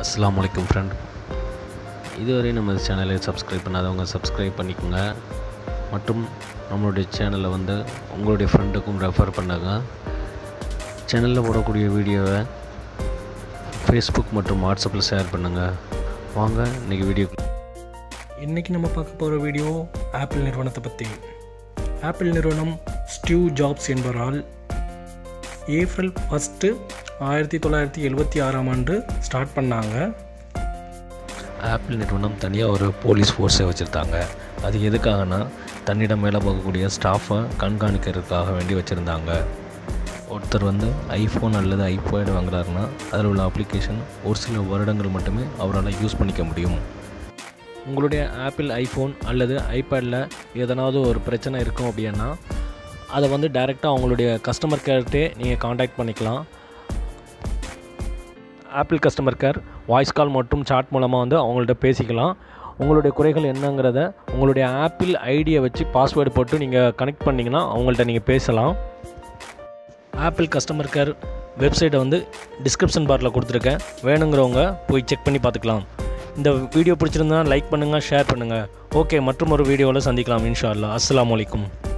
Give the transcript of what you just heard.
அஸ்ஸலாமு அலைக்கும் ஃப்ரெண்ட் இதுவரை நம்ம சேனலை சப்ஸ்கிரைப் பண்ணாதவங்க சப்ஸ்கிரைப் பண்ணிக்கோங்க மற்றும் நம்மளுடைய சேனலை வந்து உங்களுடைய ஃப்ரெண்டுக்கும் ரெஃபர் பண்ணுங்க சேனலில் போடக்கூடிய வீடியோவை ஃபேஸ்புக் மற்றும் வாட்ஸ்அப்பில் ஷேர் பண்ணுங்கள் வாங்க இன்றைக்கி வீடியோ இன்றைக்கி நம்ம பார்க்க போகிற வீடியோ ஆப்பிள் நிறுவனத்தை பற்றி ஆப்பிள் நிறுவனம் ஸ்டீவ் ஜாப்ஸ் என்பவரால் ஏப்ரல் ஃபஸ்ட்டு ஆயிரத்தி தொள்ளாயிரத்தி எழுபத்தி ஆறாம் ஆண்டு ஸ்டார்ட் பண்ணாங்க ஆப்பிள் நிறுவனம் தனியாக ஒரு போலீஸ் ஃபோர்ஸை வச்சுருந்தாங்க அது எதுக்காகனா தன்னிடம் வேலை பார்க்கக்கூடிய ஸ்டாஃபை கண்காணிக்கிறதுக்காக வேண்டி வச்சுருந்தாங்க ஒருத்தர் வந்து ஐஃபோன் அல்லது ஐபேட் வாங்குறாருன்னா அதில் உள்ள அப்ளிகேஷன் ஒரு சில வருடங்கள் மட்டுமே அவரால் யூஸ் பண்ணிக்க முடியும் உங்களுடைய ஆப்பிள் ஐஃபோன் அல்லது ஐபேடில் எதனாவது ஒரு பிரச்சனை இருக்கும் அப்படின்னா அதை வந்து டைரெக்டாக அவங்களுடைய கஸ்டமர் கேர்ட்டே நீங்கள் காண்டாக்ட் பண்ணிக்கலாம் Apple customer care voice call மற்றும் சாட் மூலமாக வந்து அவங்கள்ட்ட பேசிக்கலாம் உங்களுடைய குறைகள் என்னங்கிறத உங்களுடைய ஆப்பிள் ஐடியை வச்சு பாஸ்வேர்டு போட்டு நீங்கள் கனெக்ட் பண்ணிங்கன்னா அவங்கள்ட்ட நீங்கள் பேசலாம் ஆப்பிள் கஸ்டமர் கேர் வெப்சைட்டை வந்து டிஸ்கிரிப்ஷன் பாரில் கொடுத்துருக்கேன் வேணுங்கிறவங்க போய் செக் பண்ணி பார்த்துக்கலாம் இந்த வீடியோ பிடிச்சிருந்தா லைக் பண்ணுங்கள் ஷேர் பண்ணுங்கள் ஓகே மற்றும் ஒரு வீடியோவில் சந்திக்கலாம் இன்ஷா அல்லா அஸ்ஸலாமு அலைக்கும்